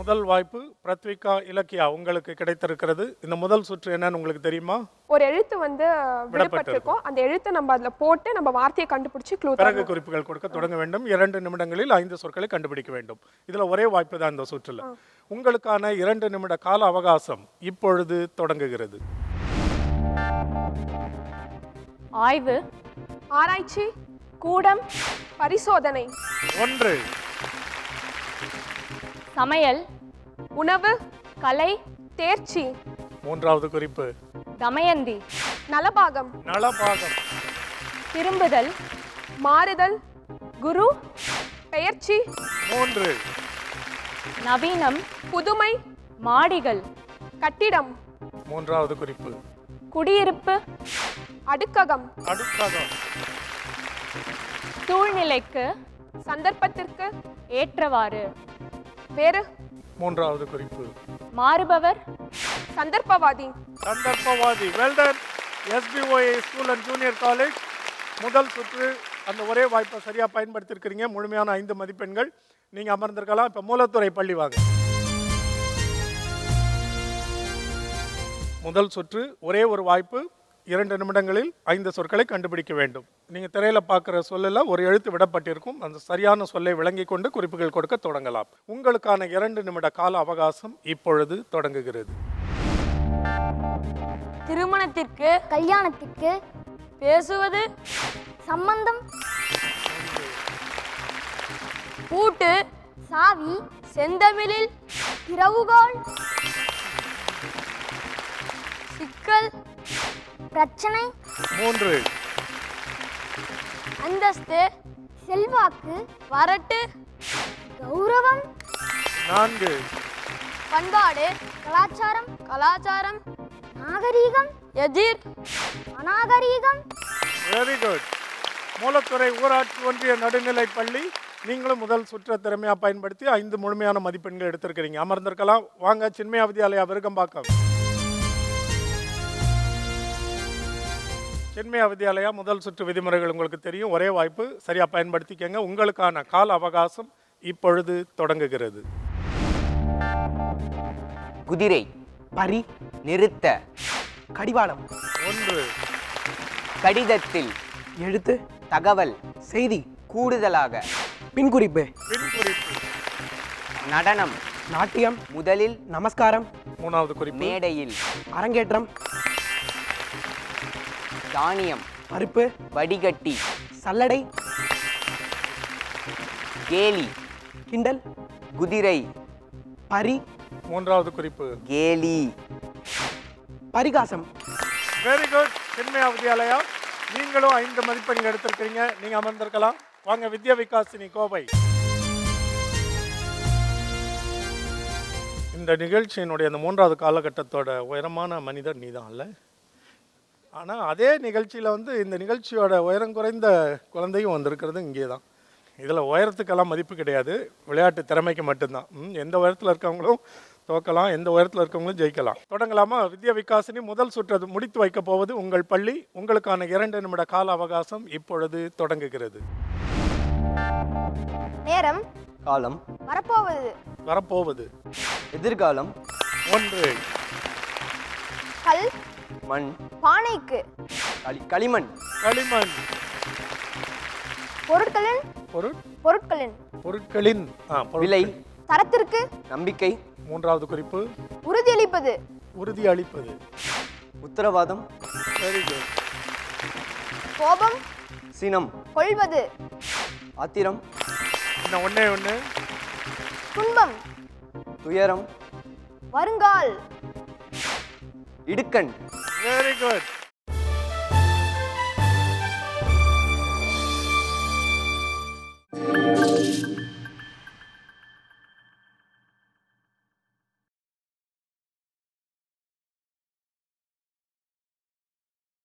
முதல் வாய்ப்பு பிரத்விகா இலக்கியா உங்களுக்கு கிடைத்திருக்கிறது இந்த முதல் சுற்று என்னன்னு உங்களுக்கு தெரியுமா ஒரு எழுத்து வந்து விடுபட்டிருக்கும் அந்த எழுத்தை நம்ம அதுல போட்டு நம்ம வார்த்தையை கண்டுபிடிச்சு க்ளூ பிறகு குறிப்புகள் கொடுக்க தொடங்க வேண்டும் இரண்டு நிமிடங்களில் ஐந்து சொற்களை கண்டுபிடிக்க வேண்டும் இதுல ஒரே வாய்ப்பு தான் இந்த சுற்றுல உங்களுக்கான இரண்டு நிமிட கால அவகாசம் இப்பொழுது தொடங்குகிறது ஆய்வு ஆராய்ச்சி கூடம் பரிசோதனை ஒன்று சமையல் உணவு கலை தேர்ச்சி மூன்றாவது குறிப்பு தமயந்தி நலபாகம் நலபாகம் திரும்புதல் மாறுதல் குரு பெயர்ச்சி மூன்று நவீனம் புதுமை மாடிகள் கட்டிடம் மூன்றாவது குறிப்பு குடியிருப்பு அடுக்ககம் அடுத்தகம் சூழ்நிலைக்கு சந்தர்ப்பத்திற்கு ஏற்றவாறு வேறு மூன்றாவது குறிப்பு மாறுபவர் சந்தர்ப்பவாதி சந்தர்ப்பவாதி well done SPOA school and junior college முதல் சுற்று அந்த ஒரே வாய்ப்பை சரியாக பயன்படுத்தியிருக்கிறீங்க முழுமையான ஐந்து மதிப்பெண்கள் நீங்கள் அமர்ந்திருக்கலாம் இப்போ மூலத்துறை பள்ளி வாங்க முதல் சுற்று ஒரே ஒரு வாய்ப்பு இரண்டு நிமிடங்களில் ஐந்து சொற்களை கண்டுபிடிக்க வேண்டும் நீங்கள் திரையில் பார்க்குற சொல்லல ஒரு எழுத்து விடப்பட்டிருக்கும் அந்த சரியான சொல்லை விளங்கி கொண்டு குறிப்புகள் கொடுக்க தொடங்கலாம் உங்களுக்கான இரண்டு நிமிட கால அவகாசம் இப்பொழுது தொடங்குகிறது திருமணத்திற்கு கல்யாணத்துக்கு பேசுவது சம்பந்தம் பூட்டு சாவி செந்தமிழில் திறவுகோல் சிக்கல் பிரச்சனை மூன்று அந்தஸ்து செல்வாக்கு வரட்டு கௌரவம் நான்கு பண்பாடு கலாச்சாரம் கலாச்சாரம் நாகரீகம் எதிர் அநாகரீகம் வெரி குட் மூலத்துறை ஊராட்சி ஒன்றிய நடுநிலைப் பள்ளி நீங்களும் முதல் சுற்ற திறமையா பயன்படுத்தி ஐந்து முழுமையான மதிப்பெண்கள் எடுத்திருக்கிறீங்க அமர்ந்திருக்கலாம் வாங்க சின்மயா வித்யாலயா விருகம்பாக்கம் சின்மயா வித்யாலயா முதல் சுற்று விதிமுறைகள் உங்களுக்கு தெரியும் ஒரே வாய்ப்பு சரியா பயன்படுத்திக்கங்க உங்களுக்கான கால அவகாசம் இப்பொழுது தொடங்குகிறது குதிரை பரி நிறுத்த கடிவாளம் ஒன்று கடிதத்தில் எழுத்து தகவல் செய்தி கூடுதலாக பின்குறிப்பு பின் குறிப்பு நடனம் நாட்டியம் முதலில் நமஸ்காரம் மூணாவது குறிப்பு மேடையில் அரங்கேற்றம் தானியம் பருப்பு வடிகட்டி சல்லடை கேலி கிண்டல் குதிரை பரி மூன்றாவது குறிப்பு கேலி பரிகாசம் வெரி குட் சின்மயா வித்யாலயா நீங்களும் ஐந்து மதிப்பெண்கள் எடுத்திருக்கிறீங்க நீங்க அமர்ந்திருக்கலாம் வாங்க வித்யா விகாசினி கோவை இந்த நிகழ்ச்சியினுடைய அந்த மூன்றாவது காலகட்டத்தோட உயரமான மனிதர் நீதான் இல்ல ஆனால் அதே நிகழ்ச்சியில் வந்து இந்த நிகழ்ச்சியோட உயரம் குறைந்த குழந்தையும் வந்திருக்கிறது இங்கே தான் இதில் உயரத்துக்கெல்லாம் மதிப்பு கிடையாது விளையாட்டு திறமைக்கு மட்டும்தான் ம், எந்த உயரத்தில் இருக்கவங்களும் தோக்கலாம் எந்த உயரத்தில் இருக்கவங்களும் ஜெயிக்கலாம் தொடங்கலாமா வித்யா விகாசினி முதல் சுற்று முடித்து வைக்கப் போவது உங்கள் பள்ளி உங்களுக்கான இரண்டு நிமிட கால அவகாசம் இப்பொழுது தொடங்குகிறது நேரம் காலம் வரப்போவது வரப்போவது எதிர்காலம் ஒன்று கல் மண் பானைக்கு களி களிமண் களிமண் பொருட்களின் பொருள் பொருட்களின் பொருட்களின் ஆ, பொருட்கள். விலை தரத்திற்கு நம்பிக்கை மூன்றாவது குறிப்பு உறுதியளிப்பது உறுதி அளிப்பது உத்தரவாதம் வெரி குட் கோபம் சினம் கொள்வது ஆத்திரம் இன்னும் ஒண்ணே ஒன்று துன்பம் துயரம் வருங்கால் இடுக்கண் வெரி குட்